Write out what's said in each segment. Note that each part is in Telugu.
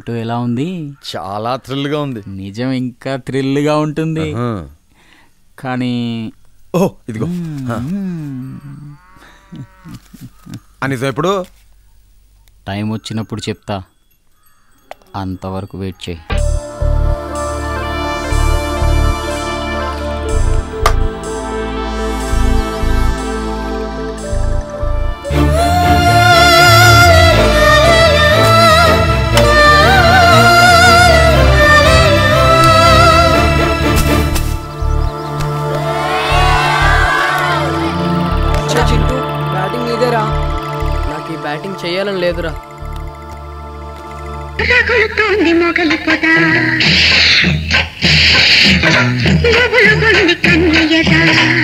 ఫోటో ఎలా ఉంది చాలా థ్రిల్ గా ఉంది నిజం ఇంకా థ్రిల్గా ఉంటుంది ఆ. కానీ ఓ ఇదిగో ఆ. అనితో ఎప్పుడు టైం వచ్చినప్పుడు చెప్తా అంతవరకు వెయిట్ చేయి ఛే, చింటూ బ్యాటింగ్ నీదేరా నాకు ఈ బ్యాటింగ్ చేయాలని లేదురా రగులుతోంది మొగలి పొద నవ్వులుగొంది కన్నయ్యద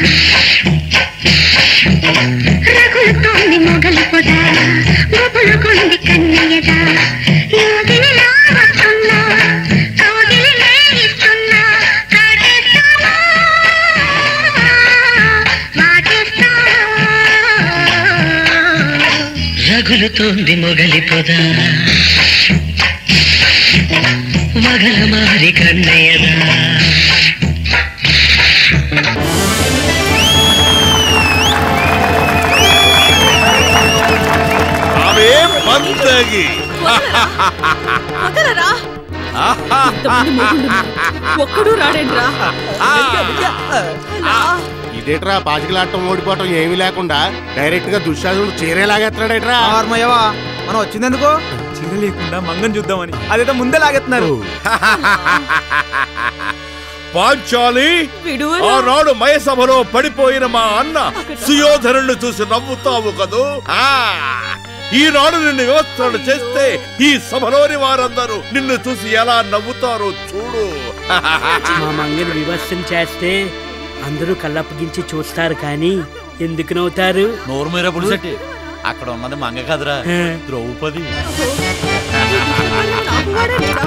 రగులుతోంది మొగలి పొద నవ్వులుగొంది కన్నయ్యద యోగిని లావస్తున్నా కౌగిలి లేయిస్తున్నా కాటేస్తావా వాటేస్తావా రగులుతోంది మొగలి పొద మగల మారి కన్నయ్యదా అవే మందగి వదలరా ఇంతమంది మొగుళ్ళున్నారు. ఒక్కడూ రాడేంట్రా ఇదేట్రా పాచికలాడటం ఓడిపోవటం ఏమీ లేకుండా డైరెక్ట్ గా దుశ్శాసనుడు చీరేలాగెత్తాడేట్రా ఆర్మయ్యవా మనం వచ్చిందెందుకు చీర లేకుండా మంగం చూద్దామని అదేదో ముందే లాగెత్తున్నారు పాంచాలి విడువరా ఆనాడు మయసభలో పడిపోయిన మా అన్న సుయోధనుణ్ణి చూసి నవ్వుతావు కదూ ఆ ఈనాడు నిన్ను వివస్త్రణ చేస్తే ఈ సభలోని వారందరూ నిన్ను చూసి ఎలా నవ్వుతారో చూడు మా మంగని వివస్సం చేస్తే అందరూ కళ్ళప్పగించి చూస్తారు కానీ ఎందుకు నవ్వుతారు నోరు మీర పులిసెట్టి అక్కడ ఉన్నది మంగ కదరా ద్రౌపది నాకు వాడేంట్రా?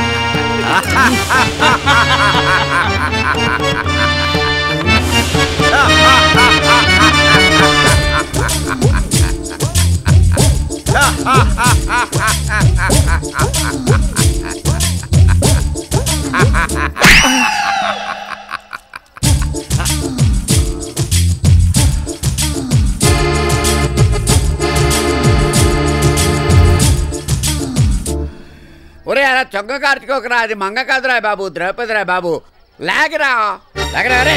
ఒరే అలా చొంగ కార్చుకోకరా అది మంగ కాదురా బాబు ద్రౌపదిరా బాబు లాగరా లాగరా రే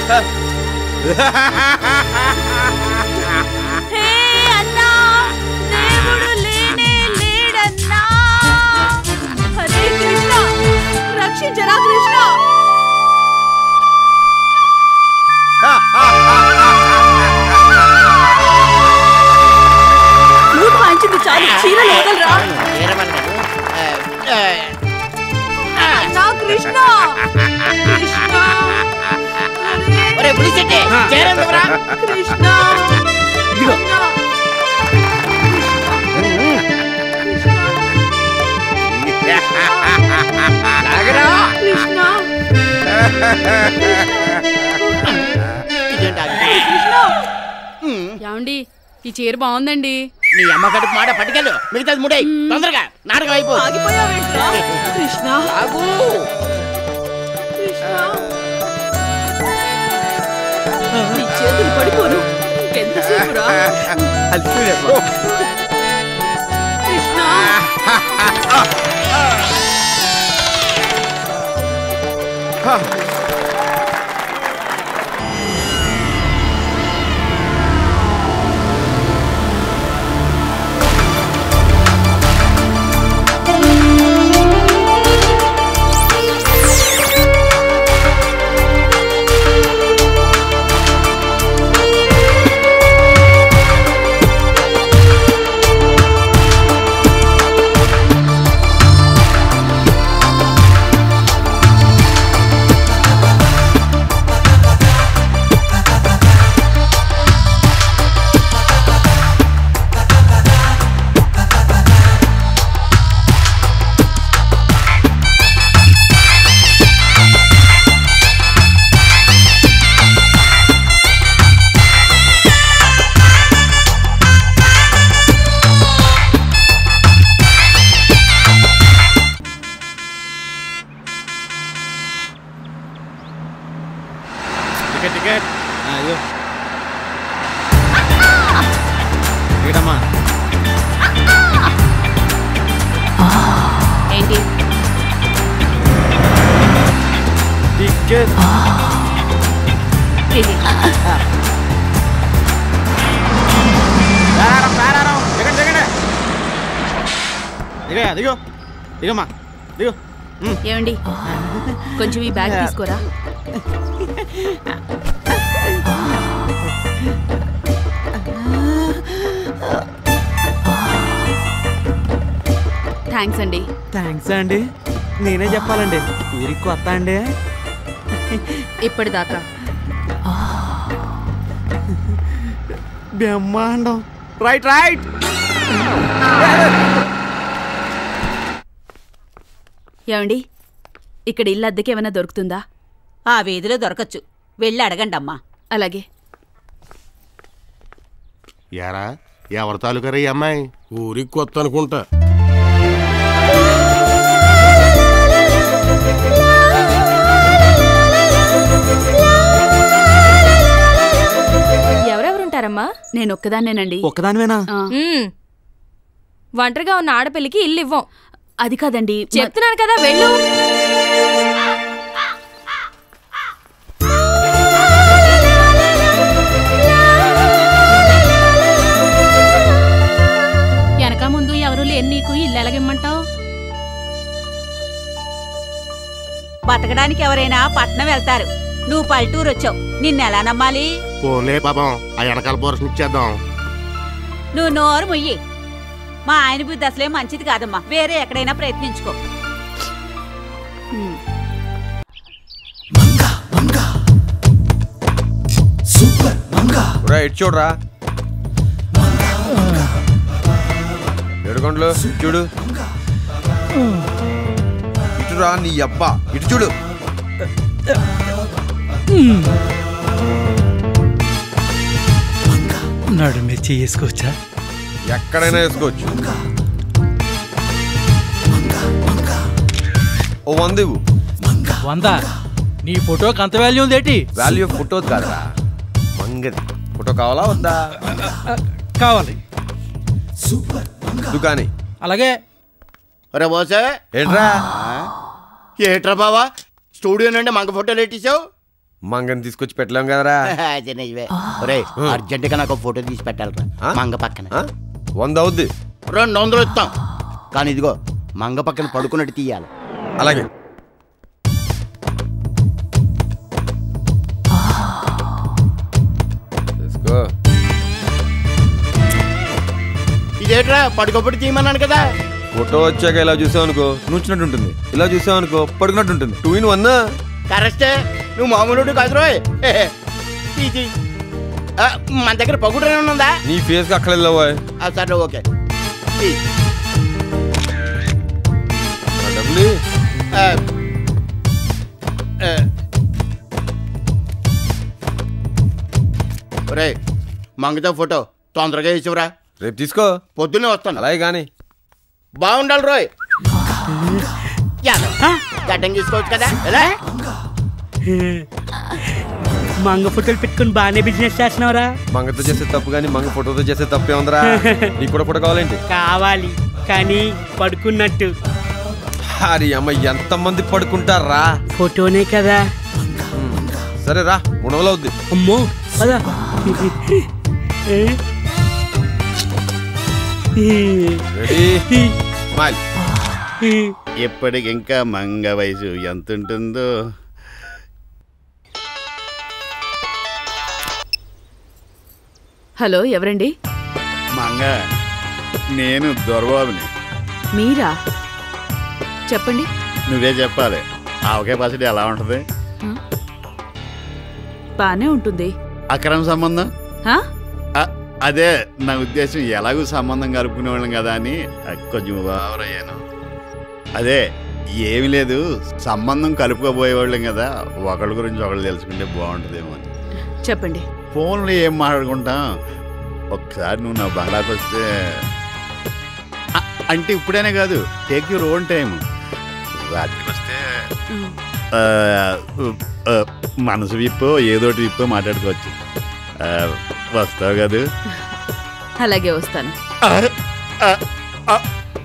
హే అన్నా దేవుడు లేనే లేడన్నా హరే కృష్ణ రక్షించరా కృష్ణ ఫ్లూట్ వాయించింది చాలు చీరలు వదలరా అన్నా కృష్ణ కృష్ణ ఒరే పులిసెట్టి చేరేందుకురా కృష్ణ ఇదిగో. అన్నా. లాగరా కృష్ణ ఇదేంటి అది? కృష్ణ ఏమండి ఈ చీర బాగుందండి నీ అమ్మ కడుపు మాట పట్టుకెళ్ళు మిగతాది ముడై తొందరగా నాటకం అయిపో ఆగిపోయావేంట్రా కృష్ణ ఆగు కృష్ణ నీ చేతులు పడిపోను ఎంతసేపురా కృష్ణ ఆ టికెట్ టికెట్ అయ్యో టికెటమ్మా ఏంటి టికెట్ ఇది దిగండి దిగండి దిగ దిగో దిగమ్మా దిగో ఏమండి కొంచెం ఈ బ్యాగ్ తీసుకోరా థ్యాంక్స్ అండి థ్యాంక్స్ అండి నేనే చెప్పాలండి ఊరికి కొత్త అండి ఇప్పటిదాకా బ్రహ్మాండం రైట్ రైట్ ఏమండి ఇక్కడ ఇల్లు అద్దెకి ఏమైనా దొరుకుతుందా ఆ వీధిలో దొరకచ్చు వెళ్ళి అడగండి అమ్మా అలాగే యారా ఎవరి తాలూకారా ఈ అమ్మాయి ఊరికి కొత్త అనుకుంటా ఎవరెవరుంటారమ్మా నేను ఒక్కదాన్నేనండి ఒక్కదానివేనా ఆ, మ్మ్. ఒంటరిగా ఉన్న ఆడపిల్లకి ఇల్లు ఇవ్వం అది కాదండి మ- చెప్తున్నాను కదా వెళ్ళు వెనక ముందు ఎవరు లేని నీకు ఇల్లు ఎలాగిమ్మంటావు బతకడానికి ఎవరైనా పట్నం వెళ్తారు నువ్వు పల్లెటూరు వచ్చావు నిన్నెలా నమ్మాలి పోన్లే పాపం ఆ వెనకాల పోర్షన్ ఇచ్చేద్దాం నువ్వు నోరు ముయ్యి మా ఆయన బుద్ధి అసలే మంచిది కాదమ్మా వేరే ఎక్కడైనా ప్రయత్నించుకో రా ఇటు చూడరా ఏడుకొండలు చూడు ఇటు రా నీ అబ్బా ఇటు చూడు నడుమే చేసుకోవచ్చా ఎక్కడైనా వేసుకోవచ్చు ఓ వంద ఇవ్వు వంద నీ ఫోటోకి అంత వాల్యూ ఉందేటి వాల్యూ ఫోటో కాదురా మంగది ఫోటో కావాలా వద్దా కావాలి దుకాణి అలాగే ఒరే బోసే ఏంట్రా ఏట్రా బావా స్టూడియో నుండి మంగ ఫోటోలు ఎట్టిసావు మంగని తీసుకొచ్చి పెట్టలేం కదరా అదే నిజమే ఒరే అర్జెంటుగా నాకు ఒక ఫోటో తీసి పెట్టాలరా మంగ పక్కన వంద అవుద్ది రెండు వందలు ఇస్తాం కానీ ఇదిగో మంగ పక్కన పడుకున్నట్టు తీయాలి అలాగే తీసుకో ఇదేట్రా పడుకోబడి తీయమన్నాను కదా ఫోటో వచ్చాక ఇలా చూసావు అనుకో నూచినట్టు ఉంటుంది ఇలా చూసావు అనుకో పడుకున్నట్టు ఉంటుంది టూ ఇన్ వన్ కరెక్టే నువ్వు మామూలు కాదు రోయ్ ఇది మన దగ్గర పగుడు ఉందా నీ ఫేస్ కి అక్కడ వెళ్ళవా ఆ, సరే ఓకే ఈ. డబ్బులు ఆ, ఆ. ఒరేయ్ మంగతో ఫోటో తొందరగా ఇచ్చివరా రేపు తీసుకో పొద్దున్నే వస్తాను అలాగే కానీ బాగుండాలి రోయ్ గడ్డం తీసుకోవచ్చు కదా ఎలా మంగ ఫోటోలు పెట్టుకుని బాగానే బిజినెస్ చేస్తున్నావురా మంగతో చేసే తప్పు కానీ మంగ ఫోటోతో చేసే తప్పే ఉందిరా నీకు కూడా ఫోటో కావాలేంటి కావాలి కానీ పడుకున్నట్టు అరే అమ్మ ఎంతమంది పడుకుంటారా ఫోటోనే కదా సరే రా మూడు వందలు అవుద్ది అమ్మో పదా రెడీ స్మైల్ ఇప్పటికి ఇంకా మంగ వయసు ఎంత ఉంటుందో హలో ఎవరండి మంగ నేను దొరబాబుని మీరా చెప్పండి నువ్వే చెప్పాలి ఆవకాయ పచ్చడి ఎలా ఉంటుంది బానే ఉంటుంది అక్రమ సంబంధం హా? అ- అదే నా ఉద్దేశం ఎలాగూ సంబంధం కలుపుకునే వాళ్ళం కదా అని అ, కొంచెం ఓవరయ్యాను అదే ఏమి లేదు సంబంధం కలుపుకోబోయేవాళ్ళం కదా ఒకళ్ళ గురించి ఒకళ్ళు తెలుసుకుంటే బాగుంటుందేమో అని చెప్పండి ఫోన్లో ఏం మాట్లాడుకుంటాం ఒకసారి నువ్వు నా బంగ్లాకి వస్తే అ- అంటే ఇప్పుడైనా కాదు టేక్ యూర్ ఓన్ టైం రాత్రికి వస్తే ఆ, ఆ, మనసు విప్పో ఏదోటి విప్పో మాట్లాడుకోవచ్చు ఆ, వస్తావు కదూ అలాగే వస్తాను ఆ, ఆ, ఆ.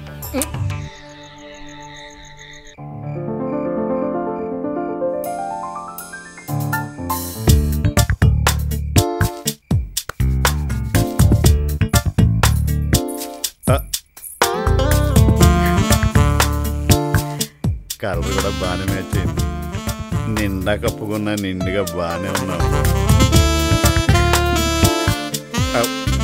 కలర్ కూడా బాగానే మ్యాచ్ అయింది నిండా కప్పుకున్నా నిండుగా బాగానే ఉన్నావు ఆ,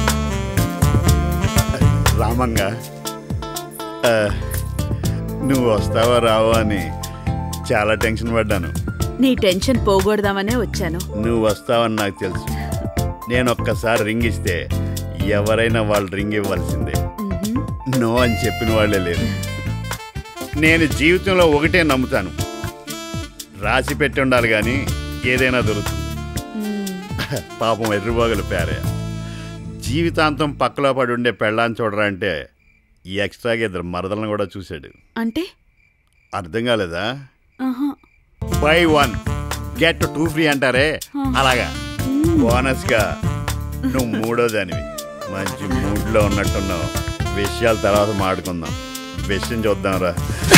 రామంగా ఆ, నువ్వు వస్తావా రావా అని చాలా టెన్షన్ పడ్డాను నీ టెన్షన్ పోగొడదామనే వచ్చాను నువ్వు వస్తావని నాకు తెలుసు నేను ఒక్కసారి రింగ్ ఇస్తే ఎవరైనా వాళ్ళు రింగ్ ఇవ్వాల్సిందే నో అని చెప్పిన వాళ్ళే లేరు నేను జీవితంలో ఒకటే నమ్ముతాను రాసి పెట్టి ఉండాలి కానీ ఏదైనా దొరుకుతుంది పాపం ఎర్రుబాగులు పేరే జీవితాంతం పక్కలో పడి ఉండే పెళ్ళాన్ని చూడరా అంటే ఈ ఎక్స్ట్రాగా ఇద్దరు మరదలను కూడా చూశాడు అంటే అర్థం కాలేదా ఆహా. Buy one get two free అంటారే అలాగా బోనస్ గా నువ్వు మూడో దానివి మంచి మూడ్ లో ఉన్నట్టున్నావు విషయాల తర్వాత మాడుకుందాం విషయం చూద్దాం రా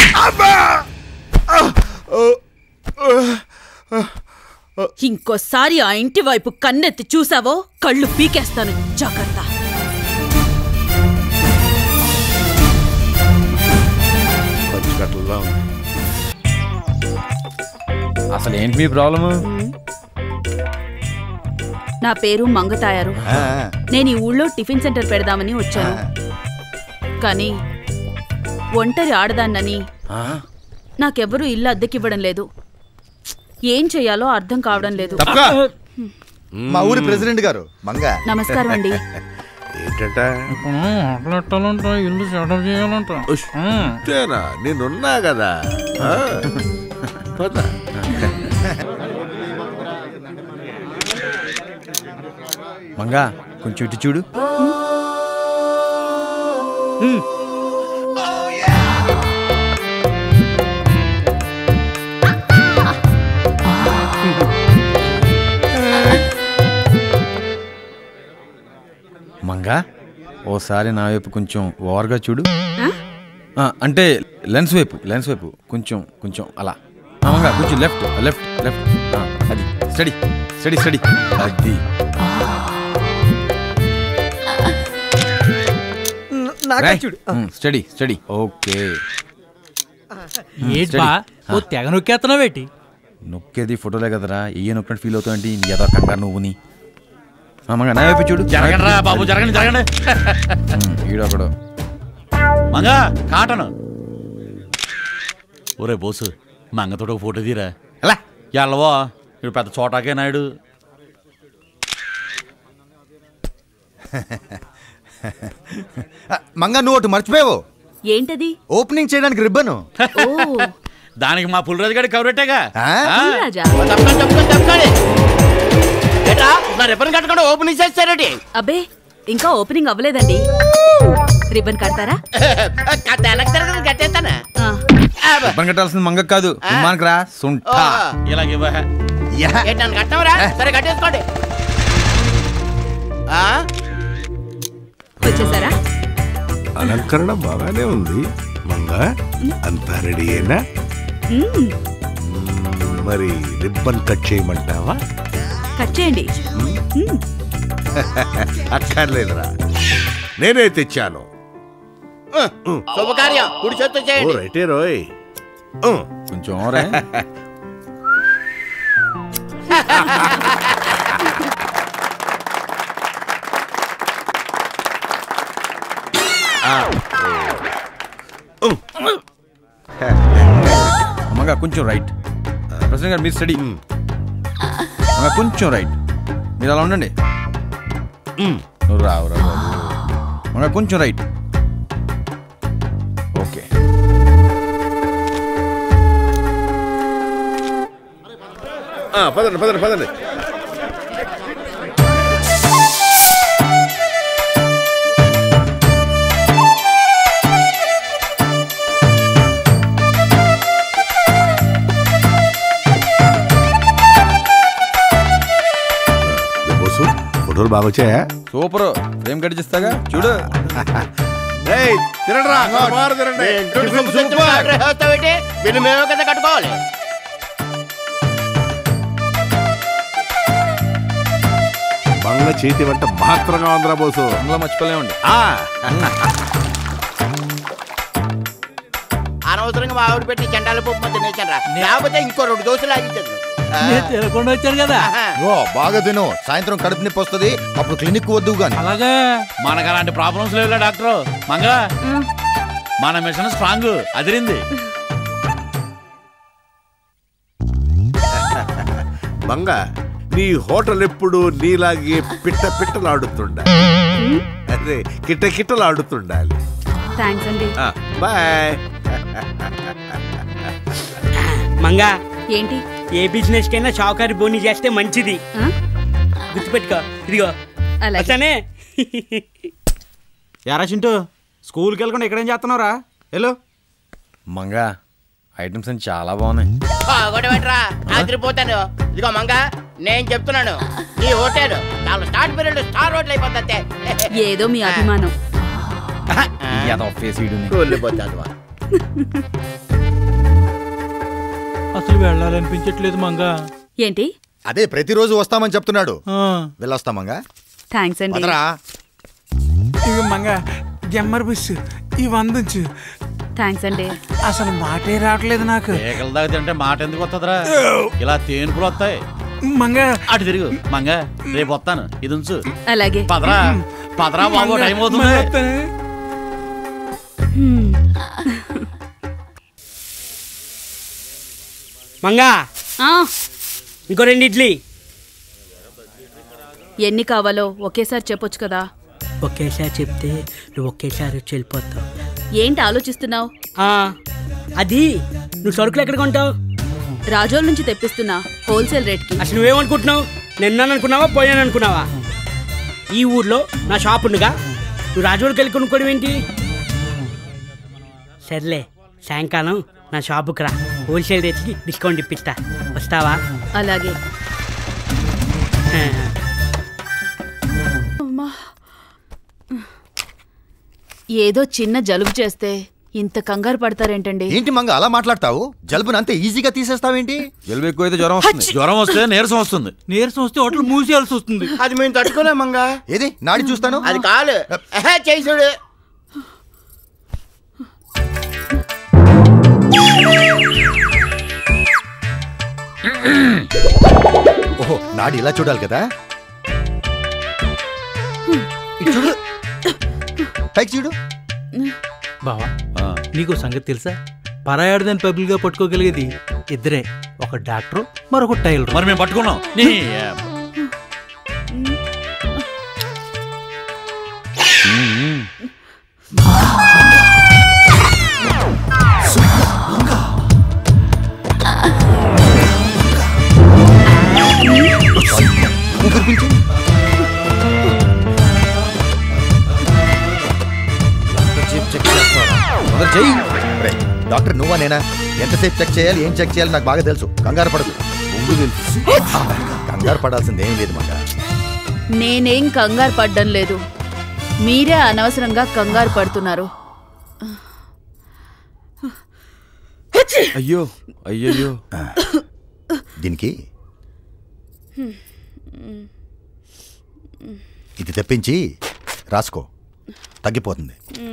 ఇంకోసారి ఆ ఇంటి వైపు కన్నెత్తి చూసావో కళ్ళు పీకేస్తాను జాగ్రత్త కట్టల్లో ఉంది అసలు ఏంటి మీ ప్రాబ్లము నా పేరు మంగతాయారు నేను ఈ ఊళ్ళో టిఫిన్ సెంటర్ పెడదామని వచ్చాను కానీ ఒంటరి ఆడదాన్నని నాకెవ్వరూ ఇల్లు అద్దెకివ్వడం లేదు ఏం చెయ్యాలో అర్థం కావడం లేదు మా ఊరి ప్రెసిడెంట్ గారు మంగ నమస్కారం అండి ఏంటంట అట్లంటాలంట ఇల్లు సెటప్ చేయాలంట అంతేనా నేనున్నా కదా ఆ, పద. మంగా కొంచెం ఇటు చూడు మంగా ఓసారి నా వైపు కొంచెం ఓవర్గా చూడు ఆ, అంటే లెన్స్ వైపు లెన్స్ వైపు కొంచెం కొంచెం అలా ఆ, మంగా కొంచెం లెఫ్ట్ లెఫ్ట్ లెఫ్ట్ ఆ, అది స్టడీ స్టడీ స్టడీ అది నాకా చూడు స్టడీ స్టడీ ఓకే ఏంటి బా ఓ తెగ నొక్కేస్తున్నావేటి నొక్కేది ఫోటోలే కదరా ఏ నొక్కినట్టు ఫీల్ అవుతావు నీ ఏదో కంగారు నువ్వుని ఆ, మంగా నా వైపు చూడు జరగండి రా బాబు జరగండి జరగండి ఈడొకడు మంగా కాటను ఒరే బోసు మంగతోడు ఒక ఫోటో తీరా ఎలా ఎల్లవో ఇప్పుడు పెద్ద చోటాకే నాయుడు మంగ నువ్వు ఒకటి మర్చిపోయావు ఏంటది ఓపెనింగ్ చేయడానికి రిబ్బను ఓ దానికి మా పులిరాజు గారి కవరెట్టేగా పులిరాజా? తప్పకండి తప్పకండి తప్పకండి ఏటా నా రిబ్బన్ కట్టకుండా ఓపెన్ చేస్తారేటి అబ్బే ఇంకా ఓపెనింగ్ అవ్వలేదండి రిబ్బన్ కడతారా తెల్లకి తిరగదు కట్టేస్తానా ఇబ్బంది కట్టాల్సింది మంగ కాదు విమానికి రా సుంఠ ఇలాగ ఇవ్వ ఏంటి నన్ను కట్టవరా సరే కట్టేసుకోండి ఆ? వచ్చేసారా అలంకరణ బాగానే ఉంది మంగ అంతా రెడీ అయినా మ్మ్, మరి రిబ్బన్ కట్ చేయమంటావా కట్ చేయండి మ్మ్. అక్కర్లేదురా నేనే తెచ్చాను శుభకార్యం కుడి చేత్తో ఓ చేయండి రైటే రోయ్ కొంచెం ఓరే మంగ కొంచెం రైట్ ప్రెసిడెంట్ గారు మీరు స్టడీ మంగ కొంచెం రైట్ మీరు అలా ఉండండి నువ్వు రావు రా బాబు మంగ కొంచెం రైట్ ఓకే ఆ, పదండి పదండి పదండి ఫోటోలు బాగా వచ్చాయా సూపర్ ఫ్రేమ్ కట్టిస్తాగా చూడు ఏయ్, తినండ్రా, కడుపారా తినండి. వీళ్ళు మేమే కదా కట్టుకోవాలి మంగ చేతి వంట మాత్రంగా ఉందిరా బోసు అందులో మర్చిపోలేమండి ఆ. అనవసరంగా మా ఆవిడ పెట్టి చెండాల పప్పు తినేసాను లేకపోతే ఇంకో రెండు దోశలు ఆగించదు తినకుండా వచ్చారు కదా ఓ బాగా తిను సాయంత్రం కడుపు నొప్పి వస్తుంది అప్పుడు క్లినిక్ వద్దు గాని అలాగే మనకు అలాంటి ప్రాబ్లమ్స్ లేవులే డాక్టర్ మంగ మన మిషన్ స్ట్రాంగ్ అదిరింది మంగ నీ హోటల్ ఎప్పుడు నీలాగే పిట్ట పిట్టలాడుతుండాలి అదే కిట్ట కిట్టలాడుతుండాలి థ్యాంక్స్ అండి ఆ, బాయ్ మంగా ఏంటి ఏ బిజినెస్ కైనా షావుకారి బోని చేస్తే మంచిది ఆ? గుర్తుపెట్టుకో ఇదిగో అలాగే. వస్తానే ఎరా చింటూ స్కూల్కి వెళ్ళకుండా ఇక్కడేం చేస్తున్నావురా హలో మంగా ఐటమ్స్ అన్ని చాలా బాగున్నాయి ఒకటి పెట్టరా ఆదిరిపోతాను ఇదిగో మంగ నేను చెప్తున్నాను ఈ హోటల్ చాలా స్టార్ట్ పీరియడ్ స్టార్ హోటల్ అయిపోతుంది అంతే ఏదో మీ అభిమానం ఏదో ఫేస్ వీడియోని కూలిపోతాను అసలు వెళ్ళాలనిపించట్లేదు మంగా ఏంటి అదే ప్రతిరోజు వస్తామని చెప్తున్నాడు ఆ. వెళ్ళొస్తామంగా థ్యాంక్స్ అండి వదరా ఇవి మంగ జమ్మర్ బిస్ ఈ వందుంచు థ్యాంక్స్ అండి అసలు మాటే రావట్లేదు నాకు ఏకల దాకా తింటే మాట ఎందుకు వస్తుందిరా ఇలా తేనుపులు వస్తాయి మంగ అటు తిరుగు మంగ రేపు వస్తాను ఇది ఉంచు అలాగే పదరా పదరా బాబు మంగ, టైం అవుతుంది మళ్ళీ వస్తానే. హ్మ్. మంగా ఆ, ఇంకో రెండు ఇడ్లీ ఎన్ని కావాలో ఒకేసారి చెప్పొచ్చు కదా ఒకేసారి చెప్తే నువ్వు ఒకేసారి వచ్చి వెళ్ళిపోతావు ఏంటి ఆలోచిస్తున్నావు ఆ, అది నువ్వు సరుకులు ఎక్కడ కొంటావు రాజోల నుంచి తెప్పిస్తున్నా హోల్సేల్ రేట్కి అసలు నువ్వేమనుకుంటున్నావు నిన్నాను అనుకున్నావా పోయాను అనుకున్నావా ఈ ఊర్లో నా షాప్ ఉండగా నువ్వు రాజోడికి వెళ్ళి కొనుక్కోవడం ఏంటి సర్లే సాయంకాలం నా షాపుకి రా హోల్సేల్ రేట్కి డిస్కౌంట్ ఇప్పిస్తా వస్తావా అలాగే ఆ. అమ్మా. ఏదో చిన్న జలుబు చేస్తే ఇంత కంగారు పడతారేంటండి ఏంటి మంగ అలా మాట్లాడతావు జలుబుని అంతే ఈజీగా తీసేస్తావేంటి జలుబు ఎక్కువైతే జ్వరం వస్తుంది జ్వరం వస్తే నీరసం వస్తుంది నీరసం వస్తే హోటల్ మూసేయాల్సి వస్తుంది అది మేము తట్టుకోలేమంగా ఏది నాడి చూస్తాను అది కాలు ఎహే, చేయి చూడు ఓహో నాడి ఇలా చూడాలి కదా ఇటు చూడు పైకి చూడు బావా నీకు సంగతి తెలుసా పరాయాడదని పబ్లిక్ గా పట్టుకోగలిగేది ఇద్దరే ఒక డాక్టర్ మరొక టైలర్ మరి మేము పట్టుకున్నాం నీ ఊపిరి పీల్చు ఎంతసేపు చెక్ చేస్తావా? తొందర చెయ్యి రే, డాక్టర్ నువ్వా నేనా ఎంతసేపు చెక్ చేయాలి ఏం చెక్ చేయాలి నాకు బాగా తెలుసు కంగారు పడదు ఒంగు తెలుసు కంగారు పడాల్సింది ఏం లేదు మాట నేనేం కంగారు పడ్డం లేదు మీరే అనవసరంగా కంగారు పడుతున్నారు అయ్యో అయ్యయ్యో దీనికి ఇది తెప్పించి రాసుకో తగ్గిపోతుంది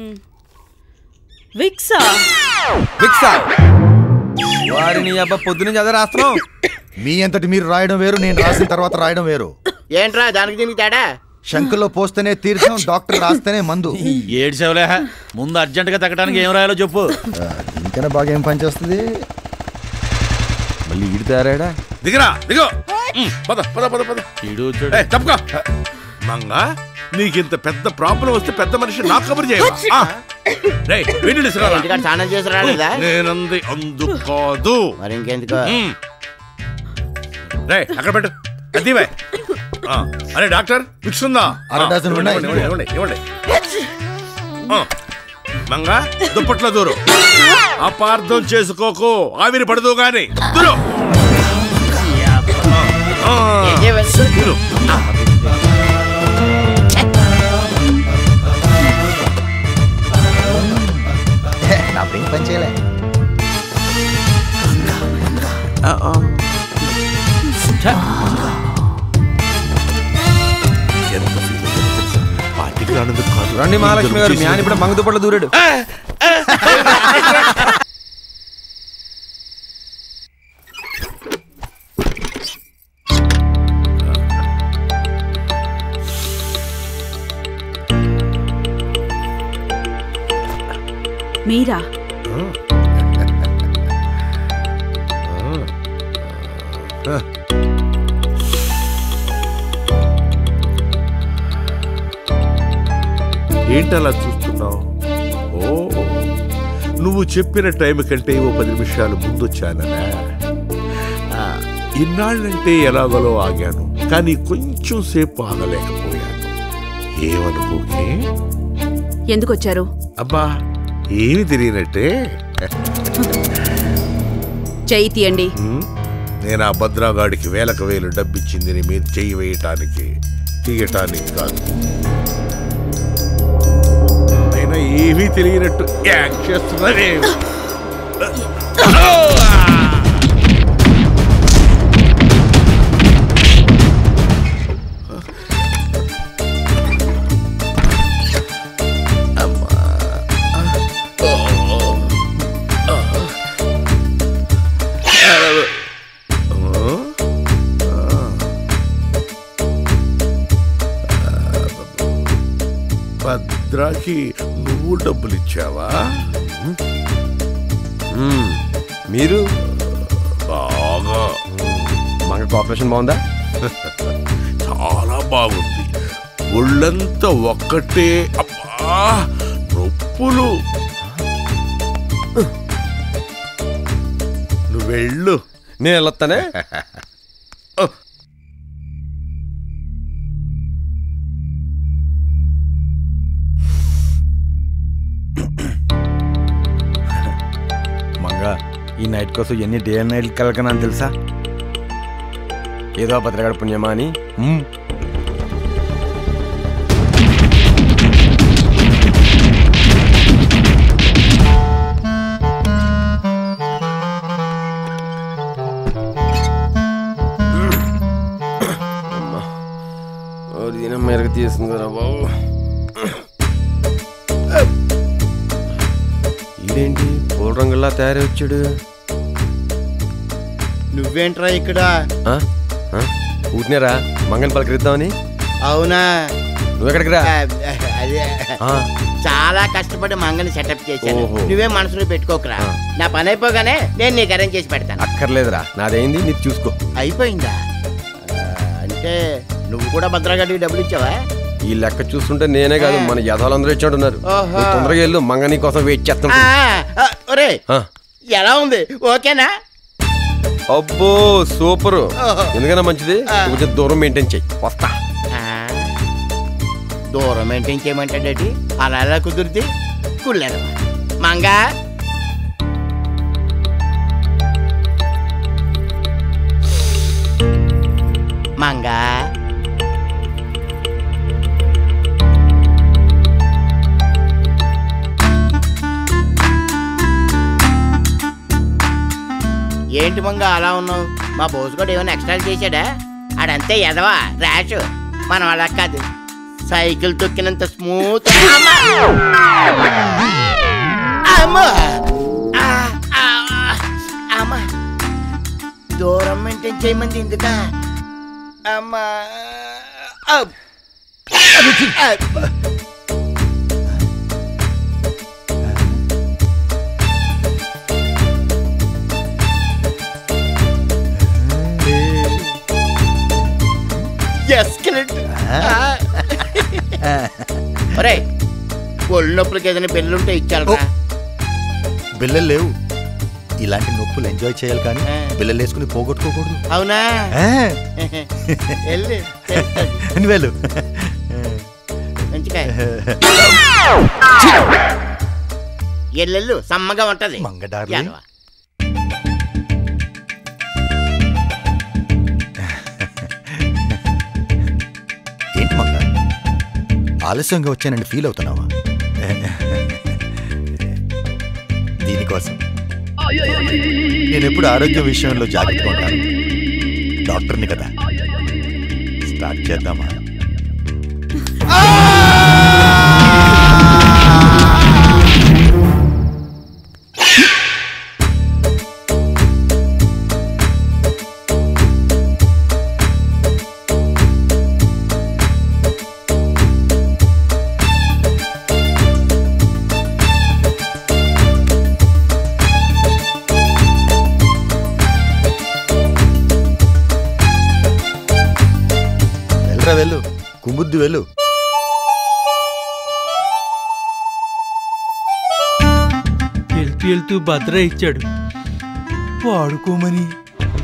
విక్సా విక్సా వారిని అబ్బా పొద్దునుంచి అదే రాస్తున్నావు మీ అంతటి మీరు రాయడం వేరు నేను రాసిన తర్వాత రాయడం వేరు ఏంట్రా దానికి దీనికి తేడా శంకులో పోస్తేనే తీర్థం డాక్టర్ రాస్తేనే మందు ఏడు సేవలే ముందు అర్జెంట్ గా తగ్గడానికి ఏం రాయాలో చెప్పు ఇంకనే బాగా ఏం పని చేస్తుంది మళ్ళీ ఈడు తయారాడా దిగరా దిగో ఉమ్, పద పద పద పద ఈడు ఏయ్, తప్పుకో మంగ నీకింత పెద్ద ప్రాబ్లం వస్తే పెద్ద మనిషి నాకు కబురు చేయవా ఆ. రేయ్, వెన్ను తీసుకురారా. ఇంటికాడ స్నానం చేసి రాలేదా నేనంది అందు కాదు మరి ఇంకెందుకు ఉమ్. రేయ్ అక్కడ పెట్టు అదివే ఆ, అరే డాక్టర్ ఫిక్స్ ఉందా అర డజన్ ఉన్నాయి. ఇవ్వండి, ఇవ్వండి, ఇవ్వండి, ఇవ్వండి. ఆ, మంగ దుప్పట్లో దూరు అపార్థం చేసుకోకు ఆవిరి పడదు గాని దూరు ఆ, ఆ, దూరు. రండి మహాలక్ష్మి గారు మీ ఆయన ఇప్పుడు మంగ దుప్పట్లో దూరాడు మీరా ఏంటలా చూస్తున్నావు ఓ నువ్వు చెప్పిన టైం కంటే ఓ పది నిమిషాలు ముందొచ్చాననా ఆ, ఇన్నాళ్ళంటే ఎలాగలో ఆగాను కానీ కొంచెం సేపు ఆగలేకపోయాను ఏమనుకోకే ఎందుకు వచ్చారు అబ్బా ఏమి తెలియనట్టే చెయ్యి తీయండి ఉమ్, నేను ఆ భద్రాగాడికి వేలకు వేలు డబ్బిచ్చింది నీ మీద చెయ్యి వేయటానికి తీయటానికి కాదు అయినా ఏమీ తెలియనట్టు యాక్ట్ చేస్తున్నానే భద్రాకి నువ్వు డబ్బులు ఇచ్చావా మీరు బాగా మంగ కోఆపరేషన్ బాగుందా చాలా బాగుంది ఒళ్ళంతా ఒక్కటే అబ్బా నొప్పులు నువ్వు వెళ్ళు నేను వెళ్ళొస్తానే మంగ ఈ నైట్ కోసం ఎన్ని డే అండ్ నైట్ కలకనా తెలుసా ఏదో భద్రగడ పుణ్యమా అని మ్మ్. దీని మెరుగు తీసిందిరా బాబు ఇదేంటి పూల రంగులా తయారై వచ్చాడు నువ్వేంట్రా ఇక్కడ ఆ? ఆ? ఊటినేరా మంగని పలకరిద్దామని అవునా నువ్వెక్కడికి రా ఆ, అదే ఆ. చాలా కష్టపడి మంగని సెటప్ చేశాను ఓహో. నువ్వే మనసులో పెట్టుకోకరా నా పని అయిపోగానే నేను నీకు అరేంజ్ చేసి పెడతాను అక్కర్లేదురా నాదైంది నీకు చూసుకో అయిపోయిందా ఆ, అంటే నువ్వు కూడా భద్రగడికి డబ్బులు ఇచ్చావా ఈ లెక్క చూస్తుంటే నేనే కాదు మన యథాలందరూ ఇచ్చాడున్నారు ఓహో. నువ్వు తొందరగా వెళ్ళు మంగని కోసం వెయిట్ ఆ, చేస్తాను ఆ, ఒరే ఎలా ఉంది ఓకేనా అబ్బో సూపర్ ఓహో. ఎందుకన్నా మంచిది కొంచెం దూరం మెయింటైన్ చెయ్యి వస్తా ఆ, దూరం మెయింటైన్ చేయమంటాడేటి అలా ఎలా కుదురుద్ది కుళ్ళారు మంగా మంగా ఏంటి మంగా అలా ఉన్నావు మా బోసుగాడు ఏమైనా ఎక్స్ట్రా చేశాడా ఆడంతే ఎదవా ర్యాష్ మనం అలా కాదు సైకిల్ తొక్కినంత స్మూత్ అమ్మా! అమ్మా! ఆ, ఆ, అమ్మా! దూరం మెయింటైన్ చేయమంది ఎందుక అమ్మా అబ్. అబ్. ఎస్కలేట్ ఒరే ఒళ్ళు నొప్పులకి ఏదైనా పెళ్ళుంటే ఇచ్చాలరా బిల్లలు లేవు ఇలాంటి నొప్పులు ఎంజాయ్ చేయాలి కానీ బిల్లలు వేసుకుని పోగొట్టుకోకూడదు అవునా ఆ. వెళ్ళి నువ్వు వెళ్ళు మంచిగా ఎల్లెళ్ళు సమ్మగా ఉంటది మంగ డార్లింగ్. ఎడవ. ఏంటి మంగ ఆలస్యంగా వచ్చానండి ఫీల్ అవుతున్నావా దీనికోసం నేను ఎప్పుడు ఆరోగ్య విషయంలో జాగ్రత్తగా ఉంటాను డాక్టర్ని కదా స్టార్ట్ చేద్దామా ఆ! వెళ్ళరా వెళ్ళు కుముద్దు వెళ్ళు వెళ్తూ వెళ్తూ భద్ర ఇచ్చాడు వాడుకోమని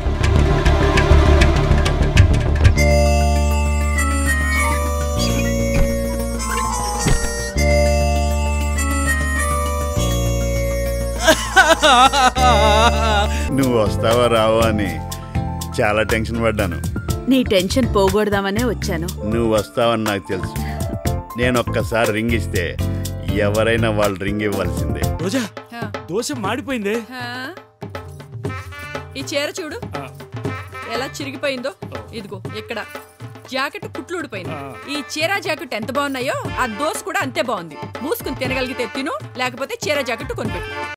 నువ్వు వస్తావా రావా అని చాలా టెన్షన్ పడ్డాను నీ టెన్షన్ పోగొడదామనే వచ్చాను నువ్వు వస్తావని నాకు తెలుసు నేను ఒక్కసారి రింగ్ ఇస్తే ఎవరైనా వాళ్ళు రింగ్ ఇవ్వాల్సిందే రోజా దోశ మాడిపోయిందే ఈ చీర చూడు ఎలా చిరిగిపోయిందో ఇదిగో ఇక్కడ జాకెట్ కుట్లు ఊడిపోయింది ఈ చీర జాకెట్ ఎంత బాగున్నాయో ఆ దోశ కూడా అంతే బాగుంది మూసుకుని తినగలిగితే తిను లేకపోతే చీర జాకెట్ కొనిపెట్టు